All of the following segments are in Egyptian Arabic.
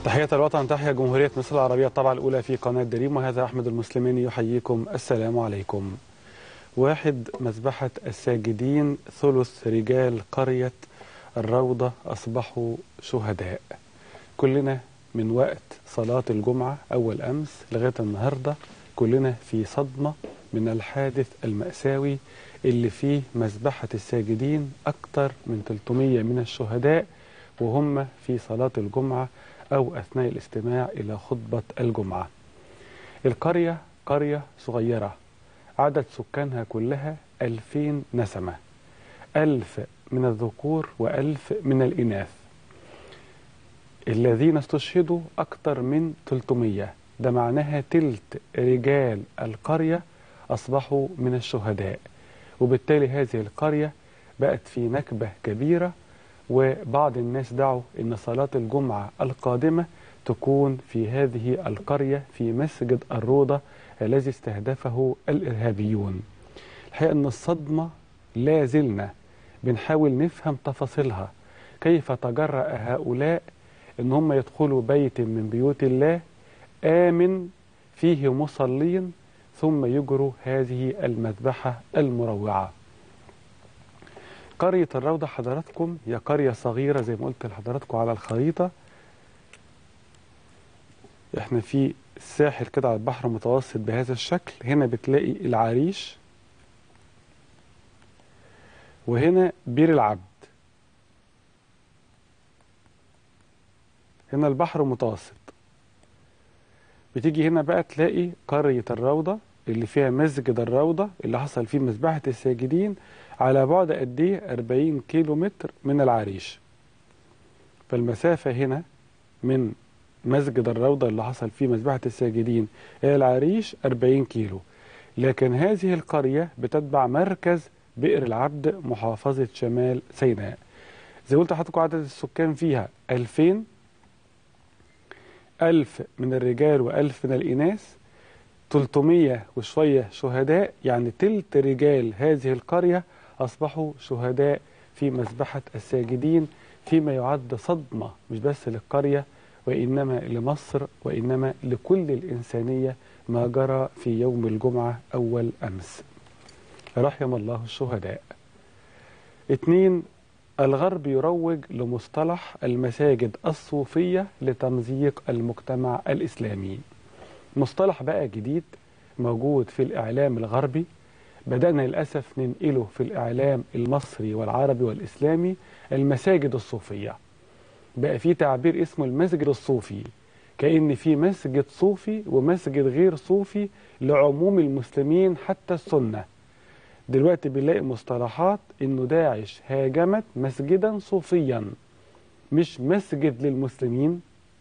تحية الوطن تحية جمهورية مصر العربية الطبعة الأولى في قناة دريم وهذا أحمد المسلمين يحييكم السلام عليكم واحد مذبحة الساجدين ثلث رجال قرية الروضة أصبحوا شهداء كلنا من وقت صلاة الجمعة أول أمس لغاية النهاردة كلنا في صدمة من الحادث المأساوي اللي فيه مذبحة الساجدين أكثر من 300 من الشهداء وهم في صلاة الجمعة أو أثناء الاستماع إلى خطبة الجمعة القرية قرية صغيرة عدد سكانها كلها ألفين نسمة ألف من الذكور وألف من الإناث الذين استشهدوا أكثر من 300 ده معناها تلت رجال القرية أصبحوا من الشهداء وبالتالي هذه القرية بقت في نكبة كبيرة وبعض الناس دعوا أن صلاة الجمعة القادمة تكون في هذه القرية في مسجد الروضة الذي استهدفه الإرهابيون الحقيقة أن الصدمة لا زلنا بنحاول نفهم تفاصيلها كيف تجرأ هؤلاء أن هم يدخلوا بيت من بيوت الله آمن فيه مصلين ثم يجروا هذه المذبحة المروعة قرية الروضة حضراتكم هي قرية صغيرة زي ما قلت لحضراتكم على الخريطة احنا في الساحل كده على البحر المتوسط بهذا الشكل هنا بتلاقي العريش وهنا بير العبد هنا البحر المتوسط بتيجي هنا بقى تلاقي قرية الروضة اللي فيها مسجد الروضة اللي حصل فيه مذبحة الساجدين على بعد قد ايه 40 كيلو متر من العريش فالمسافة هنا من مسجد الروضة اللي حصل فيه مذبحة الساجدين إلى العريش 40 كيلو لكن هذه القرية بتتبع مركز بئر العبد محافظة شمال سيناء زي قلت لحضراتكم عدد السكان فيها 2000 ألف من الرجال وألف من الإناث 300 وشوية شهداء يعني تلت رجال هذه القرية أصبحوا شهداء في مذبحة الساجدين فيما يعد صدمة مش بس للقرية وإنما لمصر وإنما لكل الإنسانية ما جرى في يوم الجمعة أول أمس رحم الله الشهداء اتنين الغرب يروج لمصطلح المساجد الصوفية لتمزيق المجتمع الإسلامي مصطلح بقى جديد موجود في الإعلام الغربي بدأنا للأسف ننقله في الإعلام المصري والعربي والإسلامي المساجد الصوفية بقى في تعبير اسمه المسجد الصوفي كأن في مسجد صوفي ومسجد غير صوفي لعموم المسلمين حتى السنة دلوقتي بنلاقي مصطلحات انه داعش هاجمت مسجدا صوفيا مش مسجد للمسلمين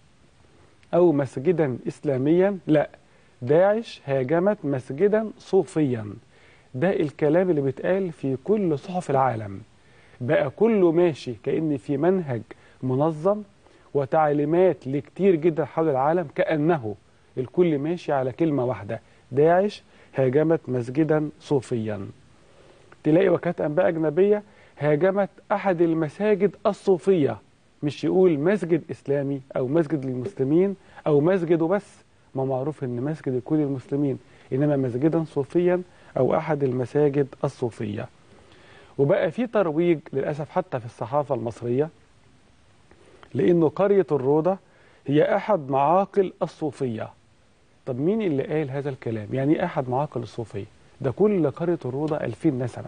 او مسجدا اسلاميا لا داعش هاجمت مسجدا صوفيا ده الكلام اللي بيتقال في كل صحف العالم بقى كله ماشي كأن في منهج منظم وتعليمات لكتير جدا حول العالم كأنه الكل ماشي على كلمة واحدة داعش هاجمت مسجدا صوفيا تلاقي وكالات أنباء أجنبية هاجمت أحد المساجد الصوفية مش يقول مسجد إسلامي أو مسجد للمسلمين أو مسجد وبس ما معروف إن مسجد لكل المسلمين إنما مسجدا صوفيا أو أحد المساجد الصوفية وبقى في ترويج للأسف حتى في الصحافة المصرية لأنه قرية الروضة هي أحد معاقل الصوفية طب مين اللي قال هذا الكلام يعني أحد معاقل الصوفية ده كل قرية الروضة ألفين نسمة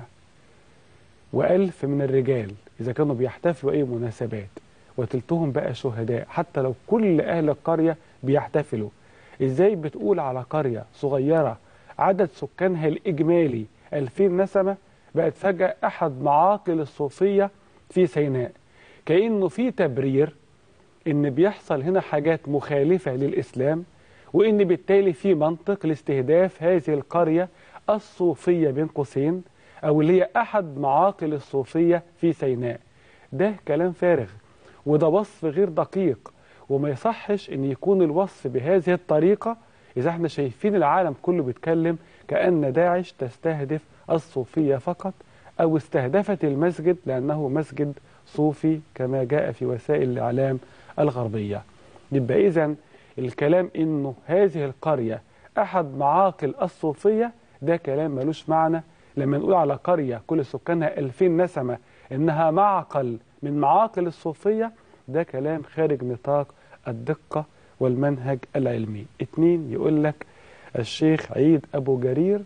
وألف من الرجال إذا كانوا بيحتفلوا أي مناسبات وتلتهم بقى شهداء حتى لو كل أهل القرية بيحتفلوا إزاي بتقول على قرية صغيرة عدد سكانها الإجمالي ألفين نسمة بقت فجأة أحد معاقل الصوفية في سيناء كأنه في تبرير إن بيحصل هنا حاجات مخالفة للإسلام وإن بالتالي في منطق لاستهداف هذه القرية الصوفية بين قوسين أو اللي هي أحد معاقل الصوفية في سيناء ده كلام فارغ وده وصف غير دقيق وما يصحش ان يكون الوصف بهذه الطريقة إذا احنا شايفين العالم كله بيتكلم كأن داعش تستهدف الصوفية فقط أو استهدفت المسجد لأنه مسجد صوفي كما جاء في وسائل الإعلام الغربية يبقى إذا الكلام إنه هذه القرية أحد معاقل الصوفية ده كلام ملوش معنى لما نقول على قرية كل سكانها 2000 نسمة إنها معقل من معاقل الصوفية ده كلام خارج نطاق الدقة والمنهج العلمي اتنين يقول لك الشيخ عيد أبو جرير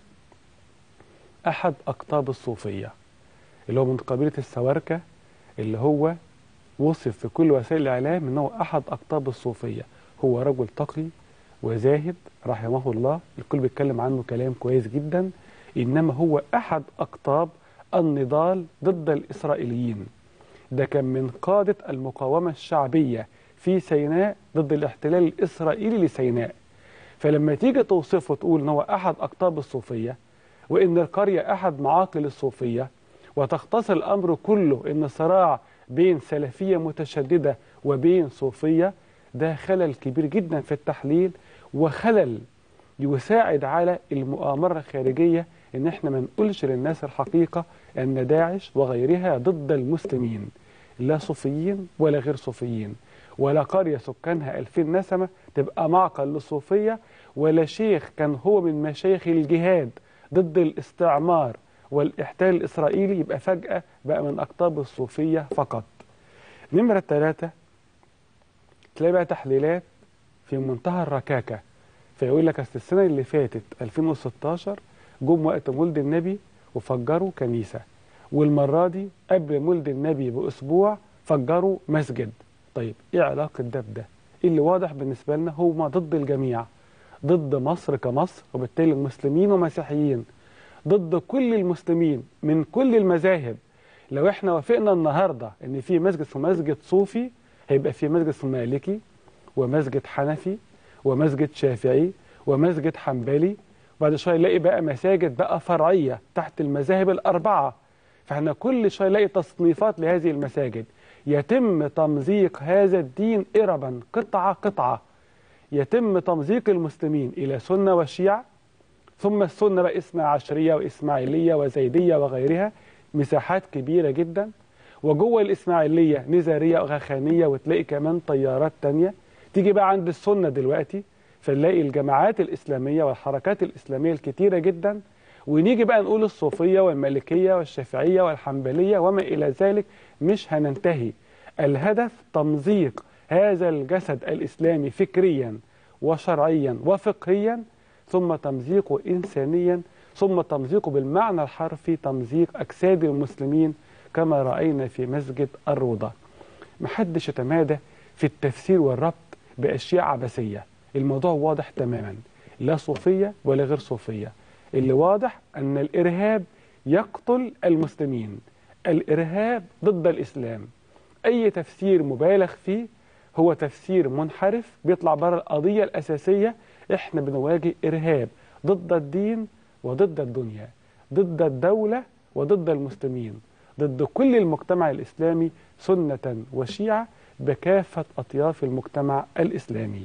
أحد أقطاب الصوفية اللي هو من قبيلة السواركة اللي هو وصف في كل وسائل الإعلام أنه أحد أقطاب الصوفية هو رجل تقي وزاهد رحمه الله الكل بيتكلم عنه كلام كويس جدا إنما هو أحد أقطاب النضال ضد الإسرائيليين ده كان من قادة المقاومة الشعبية في سيناء ضد الاحتلال الإسرائيلي لسيناء فلما تيجي توصفه تقول ان هو أحد أقطاب الصوفية وإن القرية أحد معاقل الصوفية وتختصر الأمر كله إن صراع بين سلفية متشددة وبين صوفية ده خلل كبير جدا في التحليل وخلل يساعد على المؤامرة الخارجية إن إحنا ما نقولش للناس الحقيقة أن داعش وغيرها ضد المسلمين لا صوفيين ولا غير صوفيين ولا قرية سكانها ألفين نسمة تبقى معقل للصوفية ولا شيخ كان هو من مشايخ الجهاد ضد الاستعمار والاحتلال الإسرائيلي يبقى فجأة بقى من أقطاب الصوفية فقط نمرة ثلاثة تلاقي بقى تحليلات في منتهى الركاكة فيقول لك أصل السنة اللي فاتت 2016 جم وقت مولد النبي وفجروا كنيسة والمرة دي قبل مولد النبي بأسبوع فجروا مسجد طيب إيه علاقة ده بده؟ اللي واضح بالنسبة لنا هو ضد الجميع ضد مصر كمصر وبالتالي المسلمين ومسيحيين ضد كل المسلمين من كل المذاهب لو احنا وافقنا النهارده ان في مسجد اسمه مسجد صوفي هيبقى في مسجد اسمه مالكي ومسجد حنفي ومسجد شافعي ومسجد حنبلي وبعد شويه نلاقي بقى مساجد بقى فرعيه تحت المذاهب الاربعه فاحنا كل شويه نلاقي تصنيفات لهذه المساجد يتم تمزيق هذا الدين إربا قطعة قطعة يتم تمزيق المسلمين إلى سنة وشيعة ثم السنة بقى إثنى عشرية وإسماعيلية وزيدية وغيرها مساحات كبيرة جدا وجوه الإسماعيلية نزارية وغخانية وتلاقي كمان طيارات تانية تيجي بقى عند السنة دلوقتي فنلاقي الجماعات الإسلامية والحركات الإسلامية الكتيرة جدا ونيجي بقى نقول الصوفية والمالكية والشافعية والحنبلية وما إلى ذلك مش هننتهي الهدف تمزيق هذا الجسد الإسلامي فكريا وشرعيا وفقهيا ثم تمزيقه إنسانيا ثم تمزيقه بالمعنى الحرفي تمزيق أجساد المسلمين كما رأينا في مسجد الروضة محدش يتمادى في التفسير والربط بأشياء عبثية الموضوع واضح تماما لا صوفية ولا غير صوفية اللي واضح أن الإرهاب يقتل المسلمين الإرهاب ضد الإسلام أي تفسير مبالغ فيه هو تفسير منحرف بيطلع بره القضية الأساسية إحنا بنواجه إرهاب ضد الدين وضد الدنيا ضد الدولة وضد المسلمين ضد كل المجتمع الإسلامي سنة وشيعة بكافة أطياف المجتمع الإسلامي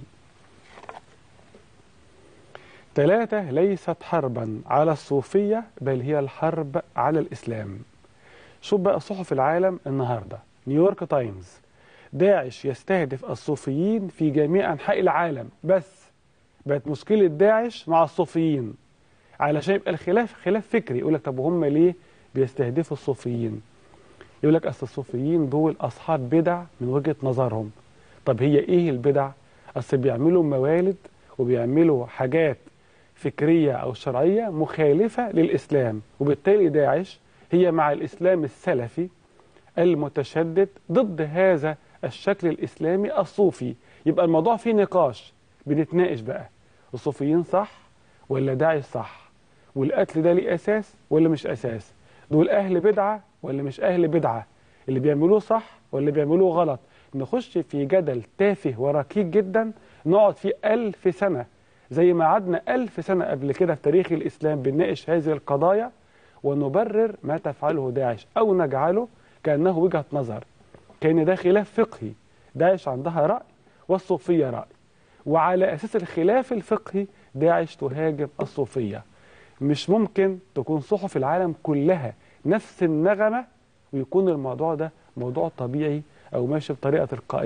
ثلاثة ليست حربا على الصوفية بل هي الحرب على الإسلام شوف بقى صحف العالم النهاردة نيويورك تايمز داعش يستهدف الصوفيين في جميع أنحاء العالم بس بقت مشكلة داعش مع الصوفيين علشان يبقى الخلاف خلاف فكري يقول لك طب وهم ليه بيستهدفوا الصوفيين يقول لك أصل الصوفيين دول أصحاب بدع من وجهة نظرهم طب هي إيه البدع أصل بيعملوا موالد وبيعملوا حاجات فكرية أو شرعية مخالفة للإسلام وبالتالي داعش هي مع الإسلام السلفي المتشدد ضد هذا الشكل الإسلامي الصوفي يبقى الموضوع فيه نقاش بنتناقش بقى الصوفيين صح ولا داعش صح والقتل ده ليه أساس ولا مش أساس دول أهل بدعة ولا مش أهل بدعة اللي بيعملوه صح ولا بيعملوه غلط نخش في جدل تافه وركيك جدا نقعد فيه ألف سنة زي ما قعدنا ألف سنة قبل كده في تاريخ الإسلام بنناقش هذه القضايا ونبرر ما تفعله داعش أو نجعله كأنه وجهة نظر كان ده خلاف فقهي داعش عندها رأي والصوفية رأي وعلى أساس الخلاف الفقهي داعش تهاجم الصوفية مش ممكن تكون صحف العالم كلها نفس النغمة ويكون الموضوع ده موضوع طبيعي أو ماشي بطريقة تلقائية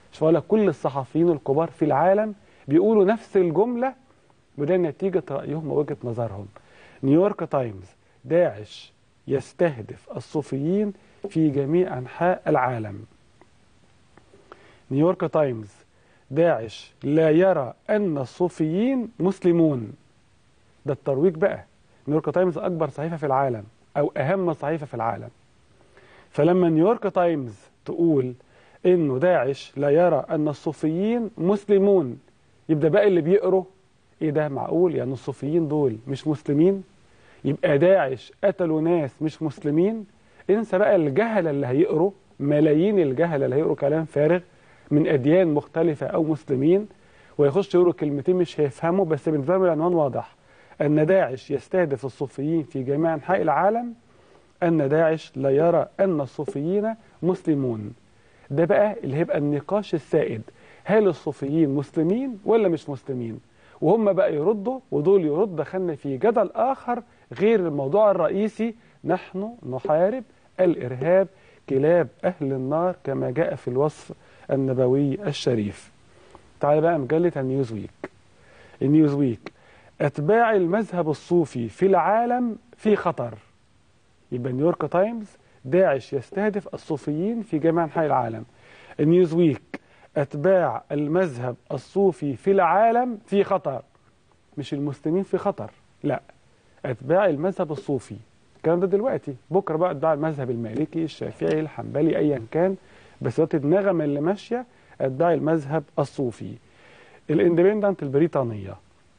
مش بقول لك كل الصحفيين الكبار في العالم بيقولوا نفس الجملة وده نتيجة رأيهم ووجهة نظرهم نيويورك تايمز داعش يستهدف الصوفيين في جميع أنحاء العالم نيويورك تايمز داعش لا يرى أن الصوفيين مسلمون ده الترويج بقى نيويورك تايمز أكبر صحيفة في العالم أو أهم صحيفة في العالم فلما نيويورك تايمز تقول إنه داعش لا يرى أن الصوفيين مسلمون يبدأ بقى اللي بيقروا إيه ده معقول يعني الصوفيين دول مش مسلمين يبقى داعش قتلوا ناس مش مسلمين انسى بقى الجهلة اللي هيقروا ملايين الجهلة اللي هيقروا كلام فارغ من أديان مختلفة أو مسلمين ويخش يقولوا كلمتين مش هيفهموا بس بالنسبة لهم العنوان واضح أن داعش يستهدف الصوفيين في جميع أنحاء العالم أن داعش لا يرى أن الصوفيين مسلمون ده بقى اللي هيبقى النقاش السائد هل الصوفيين مسلمين ولا مش مسلمين وهم بقى يردوا ودول يرد دخلنا في جدل آخر غير الموضوع الرئيسي نحن نحارب الإرهاب كلاب أهل النار كما جاء في الوصف النبوي الشريف تعال بقى مجلة النيوزويك النيوزويك أتباع المذهب الصوفي في العالم في خطر يبقى نيويورك تايمز داعش يستهدف الصوفيين في جميع أنحاء العالم النيوزويك أتباع المذهب الصوفي في العالم في خطر مش المسلمين في خطر لا أتباع المذهب الصوفي الكلام ده دلوقتي بكرة بقى أتباع المذهب المالكي الشافعي الحنبلي أيا كان بس دلوقتي النغمة اللي ماشية أتباع المذهب الصوفي الاندبندنت البريطانية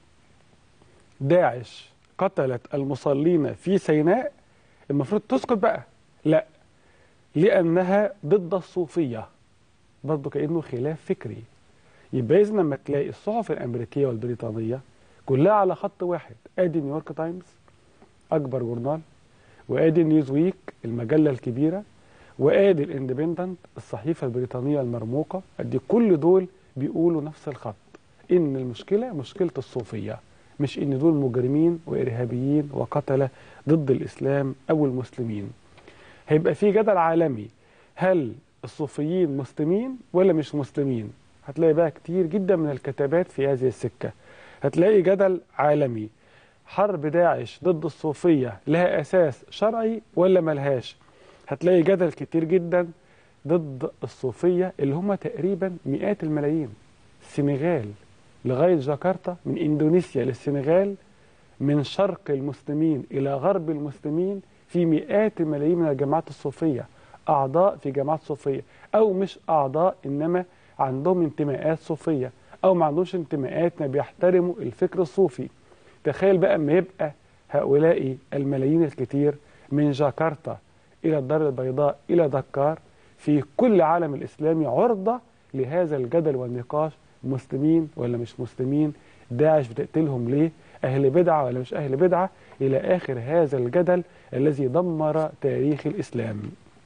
داعش قتلت المصلين في سيناء المفروض تسكت بقى لا لأنها ضد الصوفية برضه كأنه خلاف فكري يبقى إذا لما تلاقي الصحف الأمريكية والبريطانية كلها على خط واحد ادي نيويورك تايمز اكبر جورنال وادي نيوز ويك المجله الكبيره وادي الاندبندنت الصحيفه البريطانيه المرموقه ادي كل دول بيقولوا نفس الخط ان المشكله مشكله الصوفيه مش ان دول مجرمين وارهابيين وقتله ضد الاسلام او المسلمين هيبقى في جدل عالمي هل الصوفيين مسلمين ولا مش مسلمين هتلاقي بقى كتير جدا من الكتابات في هذه السكه هتلاقي جدل عالمي حرب داعش ضد الصوفية لها أساس شرعي ولا ملهاش هتلاقي جدل كتير جدا ضد الصوفية اللي هم تقريبا مئات الملايين السنغال لغاية جاكرتا من إندونيسيا للسنغال من شرق المسلمين إلى غرب المسلمين في مئات الملايين من الجماعات الصوفية أعضاء في جماعات صوفية أو مش أعضاء إنما عندهم انتماءات صوفية او ما عندهمش انتماءات ما بيحترموا الفكر الصوفي تخيل بقى اما يبقى هؤلاء الملايين الكتير من جاكرتا الى الدار البيضاء الى دكار في كل عالم الاسلامي عرضه لهذا الجدل والنقاش مسلمين ولا مش مسلمين داعش بتقتلهم ليه اهل بدعه ولا مش اهل بدعه الى اخر هذا الجدل الذي دمر تاريخ الاسلام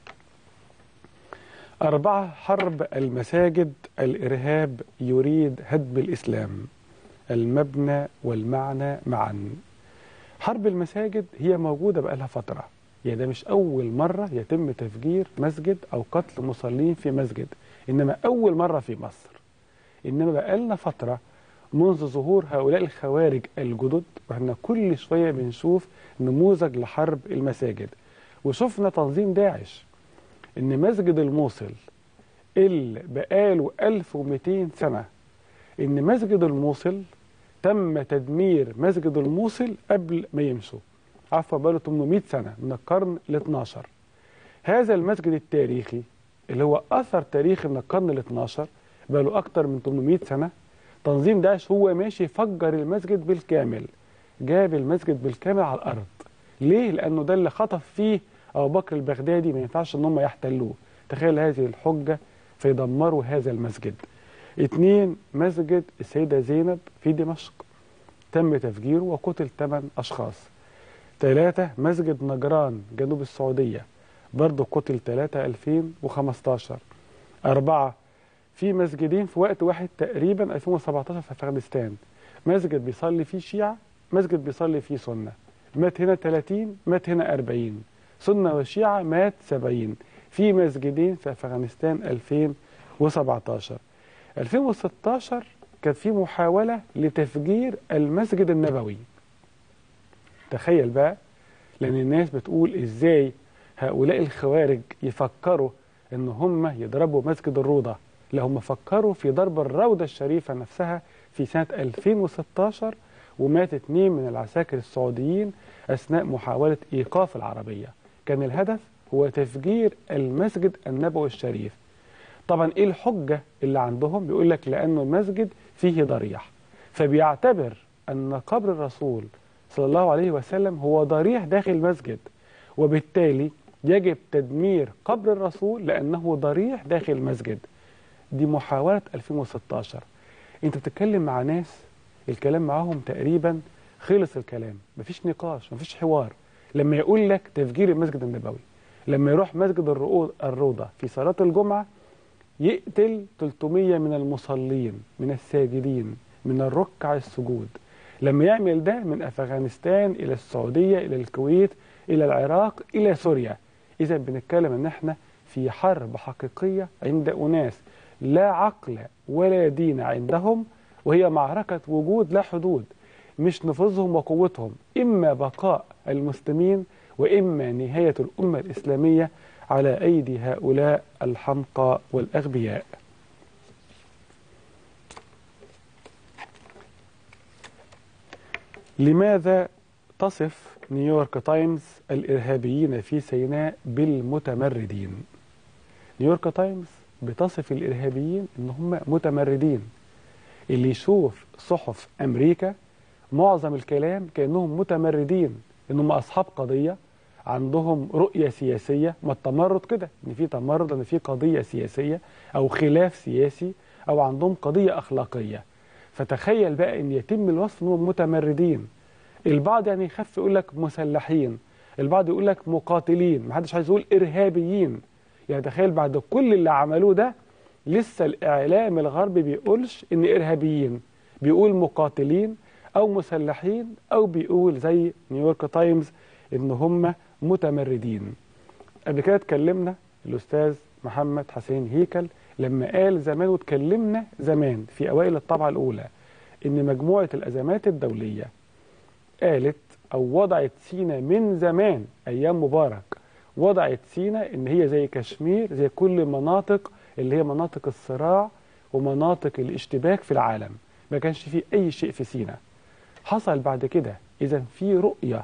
أربعة حرب المساجد الإرهاب يريد هدم الإسلام المبنى والمعنى معا حرب المساجد هي موجودة بقالها فترة يعني ده مش أول مرة يتم تفجير مسجد أو قتل مصلين في مسجد إنما أول مرة في مصر إنما بقالنا فترة منذ ظهور هؤلاء الخوارج الجدد واحنا كل شوية بنشوف نموذج لحرب المساجد وشفنا تنظيم داعش ان مسجد الموصل اللي بقاله 1200 سنة ان مسجد الموصل تم تدمير مسجد الموصل قبل ما يمشوا عفوا بقاله 800 سنة من القرن ال 12 هذا المسجد التاريخي اللي هو أثر تاريخي من القرن ال 12 بقاله أكتر من 800 سنة تنظيم داعش هو ماشي فجر المسجد بالكامل جاب المسجد بالكامل على الأرض ليه؟ لأنه ده اللي خطف فيه أبو بكر البغدادي ما ينفعش إن هم يحتلوه تخيل هذه الحجة فيدمروا هذا المسجد اثنين مسجد السيدة زينب في دمشق تم تفجيره وقتل ثمان أشخاص ثلاثة مسجد نجران جنوب السعودية برضه قتل ثلاثة 2015 أربعة في مسجدين في وقت واحد تقريبا 2017 في أفغانستان مسجد بيصلي فيه شيعة مسجد بيصلي فيه سنة مات هنا 30 مات هنا 40 سنة وشيعة مات 70 في مسجدين في أفغانستان 2017 2016 كان في محاولة لتفجير المسجد النبوي تخيل بقى لأن الناس بتقول إزاي هؤلاء الخوارج يفكروا إن هم يضربوا مسجد الروضة لا هم فكروا في ضرب الروضة الشريفة نفسها في سنة 2016 ومات اثنين من العساكر السعوديين أثناء محاولة إيقاف العربية كان الهدف هو تفجير المسجد النبوي الشريف طبعا ايه الحجة اللي عندهم بيقول لك لأنه المسجد فيه ضريح فبيعتبر أن قبر الرسول صلى الله عليه وسلم هو ضريح داخل المسجد وبالتالي يجب تدمير قبر الرسول لأنه ضريح داخل المسجد دي محاولة 2016 انت بتتكلم مع ناس الكلام معاهم تقريبا خلص الكلام مفيش نقاش مفيش حوار لما يقول لك تفجير المسجد النبوي لما يروح مسجد الروضة في صلاة الجمعة يقتل 300 من المصلين من الساجدين من الركع السجود لما يعمل ده من أفغانستان إلى السعودية إلى الكويت إلى العراق إلى سوريا إذا بنتكلم أن احنا في حرب حقيقية عند أناس لا عقل ولا دين عندهم وهي معركة وجود لا حدود مش نفوذهم وقوتهم إما بقاء المسلمين وإما نهاية الأمة الإسلامية على أيدي هؤلاء الحمقى والأغبياء لماذا تصف نيويورك تايمز الإرهابيين في سيناء بالمتمردين نيويورك تايمز بتصف الإرهابيين إن هم متمردين اللي يشوف صحف أمريكا معظم الكلام كأنهم متمردين إنهم أصحاب قضية عندهم رؤية سياسية ما التمرد كده إن في تمرد إن في قضية سياسية أو خلاف سياسي أو عندهم قضية أخلاقية فتخيل بقى إن يتم الوصف إنهم متمردين البعض يعني يخف يقول لك مسلحين البعض يقول لك مقاتلين محدش عايز يقول إرهابيين يعني تخيل بعد كل اللي عملوه ده لسه الإعلام الغربي بيقولش إن إرهابيين بيقول مقاتلين أو مسلحين أو بيقول زي نيويورك تايمز إن هم متمردين قبل كده اتكلمنا الأستاذ محمد حسين هيكل لما قال زمان واتكلمنا زمان في أوائل الطبعة الأولى إن مجموعة الأزمات الدولية قالت أو وضعت سينا من زمان أيام مبارك وضعت سينا إن هي زي كشمير زي كل مناطق اللي هي مناطق الصراع ومناطق الاشتباك في العالم ما كانش فيه أي شيء في سينا حصل بعد كده إذا في رؤية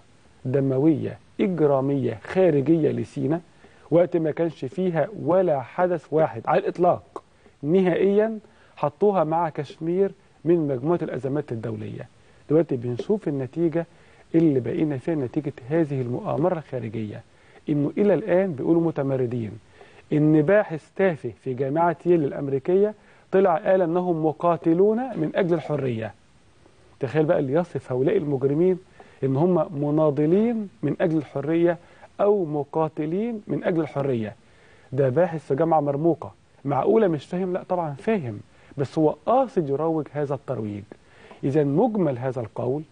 دموية إجرامية خارجية لسينا وقت ما كانش فيها ولا حدث واحد على الإطلاق نهائيا حطوها مع كشمير من مجموعة الأزمات الدولية دلوقتي بنشوف النتيجة اللي بقينا فيها نتيجة هذه المؤامرة الخارجية إنه إلى الآن بيقولوا متمردين إن باحث تافه في جامعة ييل الأمريكية طلع قال أنهم مقاتلون من أجل الحرية تخيل بقى اللي يصف هؤلاء المجرمين إن هم مناضلين من أجل الحرية أو مقاتلين من أجل الحرية ده باحث في جامعة مرموقة معقولة مش فاهم لا طبعا فاهم بس هو قاصد يروج هذا الترويج إذا مجمل هذا القول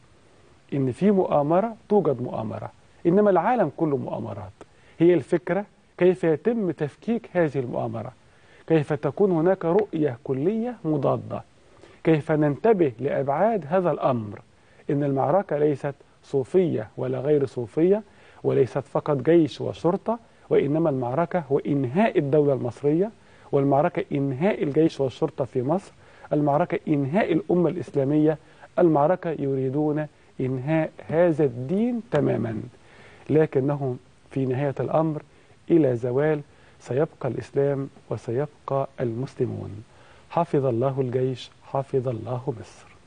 إن في مؤامرة توجد مؤامرة إنما العالم كله مؤامرات هي الفكرة كيف يتم تفكيك هذه المؤامرة كيف تكون هناك رؤية كلية مضادة كيف ننتبه لأبعاد هذا الأمر إن المعركة ليست صوفية ولا غير صوفية وليست فقط جيش وشرطة وإنما المعركة هو إنهاء الدولة المصرية والمعركة إنهاء الجيش والشرطة في مصر المعركة إنهاء الأمة الإسلامية المعركة يريدون إنهاء هذا الدين تماما لكنهم في نهاية الأمر إلى زوال سيبقى الإسلام وسيبقى المسلمون حفظ الله الجيش حفظ الله مصر